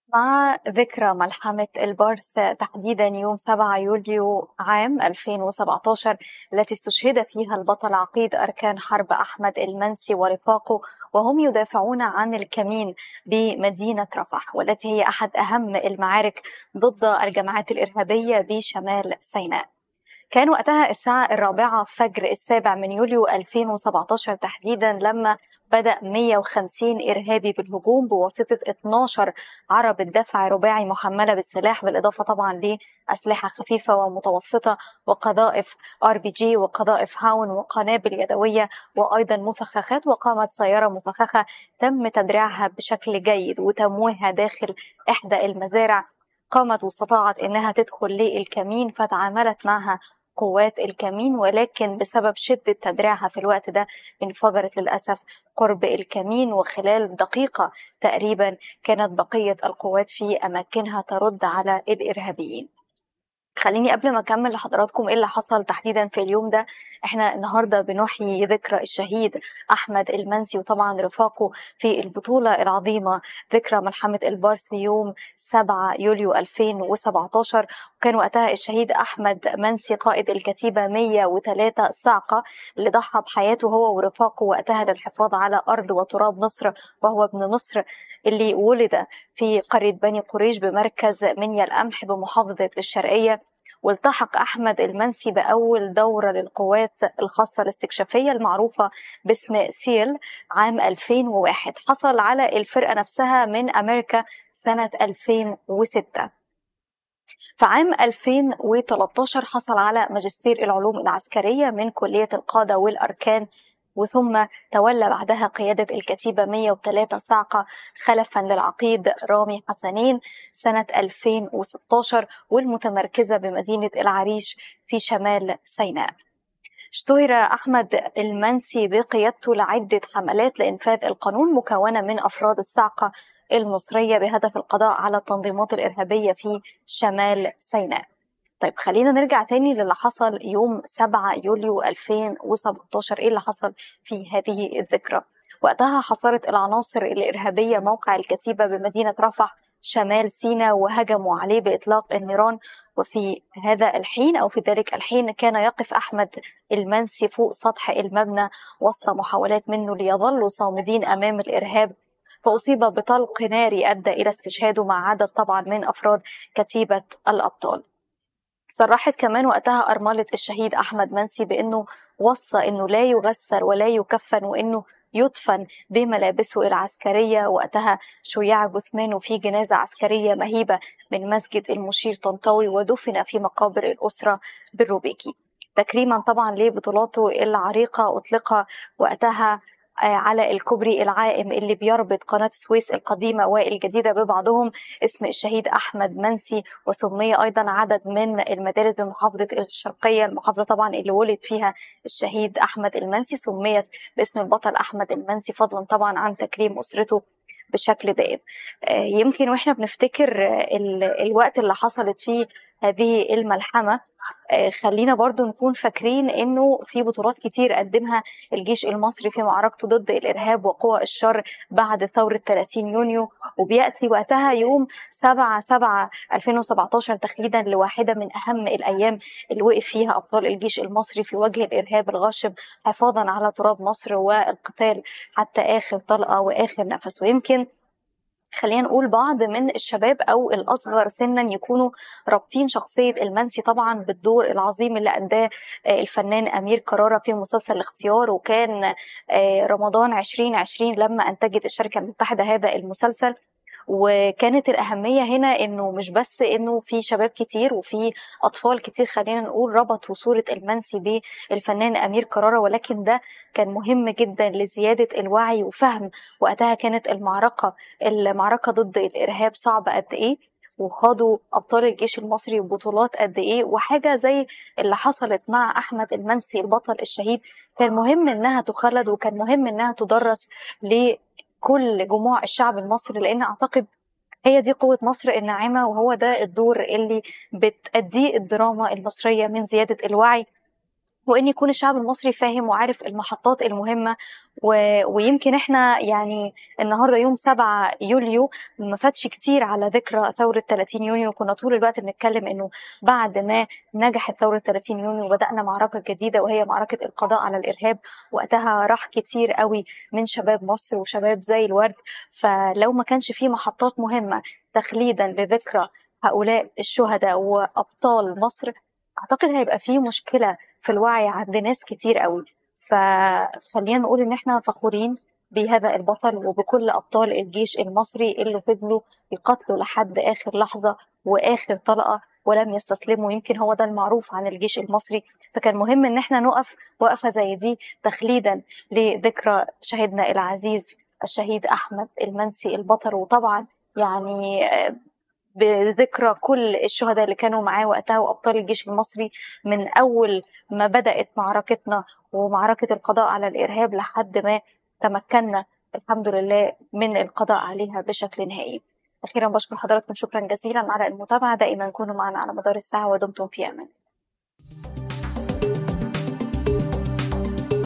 مع ذكرى ملحمة البرث تحديدا يوم 7 يوليو عام 2017 التي استشهد فيها البطل عقيد أركان حرب أحمد المنسي ورفاقه وهم يدافعون عن الكمين بمدينة رفح والتي هي أحد أهم المعارك ضد الجماعات الإرهابية بشمال سيناء كان وقتها الساعة الرابعة فجر السابع من يوليو 2017 تحديدا لما بدأ 150 إرهابي بالهجوم بواسطة 12 عرب الدفع رباعي محملة بالسلاح بالإضافة طبعا لأسلحة خفيفة ومتوسطة وقذائف ار بي جي وقذائف هاون وقنابل يدوية وأيضا مفخخات وقامت سيارة مفخخة تم تدريعها بشكل جيد وتمويهها داخل إحدى المزارع قامت واستطاعت انها تدخل للكمين فتعاملت معها قوات الكمين ولكن بسبب شدة تدريعها في الوقت ده انفجرت للأسف قرب الكمين وخلال دقيقة تقريبا كانت بقية القوات في أماكنها ترد على الإرهابيين خليني قبل ما اكمل لحضراتكم ايه اللي حصل تحديدا في اليوم ده احنا النهارده بنحيي ذكرى الشهيد احمد المنسي وطبعا رفاقه في البطوله العظيمه ذكرى ملحمه البارس يوم 7 يوليو 2017 وكان وقتها الشهيد احمد منسي قائد الكتيبه 103 صاعقه اللي ضحى بحياته هو ورفاقه وقتها للحفاظ على ارض وتراب مصر وهو ابن مصر اللي ولد في قريه بني قريش بمركز منيا القمح بمحافظه الشرقيه والتحق أحمد المنسي بأول دورة للقوات الخاصة الاستكشافية المعروفة باسم سيل عام 2001 حصل على الفرقة نفسها من أمريكا سنة 2006 في عام 2013 حصل على ماجستير العلوم العسكرية من كلية القادة والأركان وثم تولى بعدها قيادة الكتيبة 103 صاعقة خلفا للعقيد رامي حسنين سنة 2016 والمتمركزة بمدينة العريش في شمال سيناء اشتهر أحمد المنسي بقيادته لعدة حملات لإنفاذ القانون مكونة من أفراد الصاعقة المصرية بهدف القضاء على التنظيمات الإرهابية في شمال سيناء طيب خلينا نرجع تاني للي حصل يوم 7 يوليو 2017 ايه اللي حصل في هذه الذكرى وقتها حصرت العناصر الإرهابية موقع الكتيبة بمدينة رفح شمال سيناء وهجموا عليه بإطلاق النيران وفي هذا الحين أو في ذلك الحين كان يقف أحمد المنسي فوق سطح المبنى وسط محاولات منه ليظلوا صامدين أمام الإرهاب فأصيب بطلق ناري أدى إلى استشهاده مع عدد طبعا من أفراد كتيبة الأبطال صرحت كمان وقتها أرملة الشهيد أحمد منسي بأنه وصى أنه لا يغسل ولا يكفن وأنه يدفن بملابسه العسكرية وقتها شيع جثمانه في جنازة عسكرية مهيبة من مسجد المشير طنطاوي ودفن في مقابر الأسرة بالروبيكي تكريما طبعا لبطولاته العريقة أطلق وقتها على الكوبري العائم اللي بيربط قناة السويس القديمة والجديدة ببعضهم اسم الشهيد أحمد منسي وسمي أيضا عدد من المدارس بمحافظة الشرقية المحافظة طبعا اللي ولد فيها الشهيد أحمد المنسي سميت باسم البطل أحمد المنسي فضلا طبعا عن تكريم أسرته بشكل دائم يمكن واحنا بنفتكر الوقت اللي حصلت فيه هذه الملحمة خلينا برضو نكون فاكرين انه في بطولات كتير قدمها الجيش المصري في معركته ضد الارهاب وقوى الشر بعد ثورة 30 يونيو وبياتي وقتها يوم 7 7 2017 تخليدا لواحدة من اهم الايام اللي وقف فيها ابطال الجيش المصري في وجه الارهاب الغاشم حفاظا على تراب مصر والقتال حتى اخر طلقة واخر نفس ويمكن خلينا نقول بعض من الشباب او الاصغر سنا يكونوا رابطين شخصيه المنسي طبعا بالدور العظيم اللي اداه الفنان امير كراره في مسلسل الاختيار وكان رمضان 2020 لما انتجت الشركه المتحده هذا المسلسل وكانت الأهمية هنا إنه مش بس إنه في شباب كتير وفي أطفال كتير خلينا نقول ربطوا صورة المنسي بالفنان أمير كرارة ولكن ده كان مهم جدا لزيادة الوعي وفهم وقتها كانت المعركة المعركة ضد الإرهاب صعبة قد إيه وخاضوا ابطال الجيش المصري بطولات قد ايه وحاجه زي اللي حصلت مع احمد المنسي البطل الشهيد كان مهم انها تخلد وكان مهم انها تدرس لكل جموع الشعب المصري لان اعتقد هي دي قوة مصر الناعمة وهو ده الدور اللي بتأديه الدراما المصرية من زيادة الوعي وان يكون الشعب المصري فاهم وعارف المحطات المهمه ويمكن احنا يعني النهارده يوم 7 يوليو ما فاتش كتير على ذكرى ثوره 30 يونيو كنا طول الوقت بنتكلم انه بعد ما نجحت ثوره 30 يونيو بدانا معركه جديده وهي معركه القضاء على الارهاب وقتها راح كتير قوي من شباب مصر وشباب زي الورد فلو ما كانش في محطات مهمه تخليدا لذكرى هؤلاء الشهداء وابطال مصر اعتقد هيبقى في مشكله في الوعي عند ناس كتير قوي فخلينا نقول ان احنا فخورين بهذا البطل وبكل ابطال الجيش المصري اللي فضلوا يقاتلوا لحد اخر لحظه واخر طلقه ولم يستسلموا يمكن هو ده المعروف عن الجيش المصري فكان مهم ان احنا نقف وقفه زي دي تخليدا لذكرى شهيدنا العزيز الشهيد احمد المنسي البطل وطبعا يعني بذكرى كل الشهداء اللي كانوا معاه وقتها وابطال الجيش المصري من اول ما بدات معركتنا ومعركه القضاء على الارهاب لحد ما تمكنا الحمد لله من القضاء عليها بشكل نهائي. اخيرا بشكر حضراتكم شكرا جزيلا على المتابعه دائما كونوا معنا على مدار الساعه ودمتم في امان.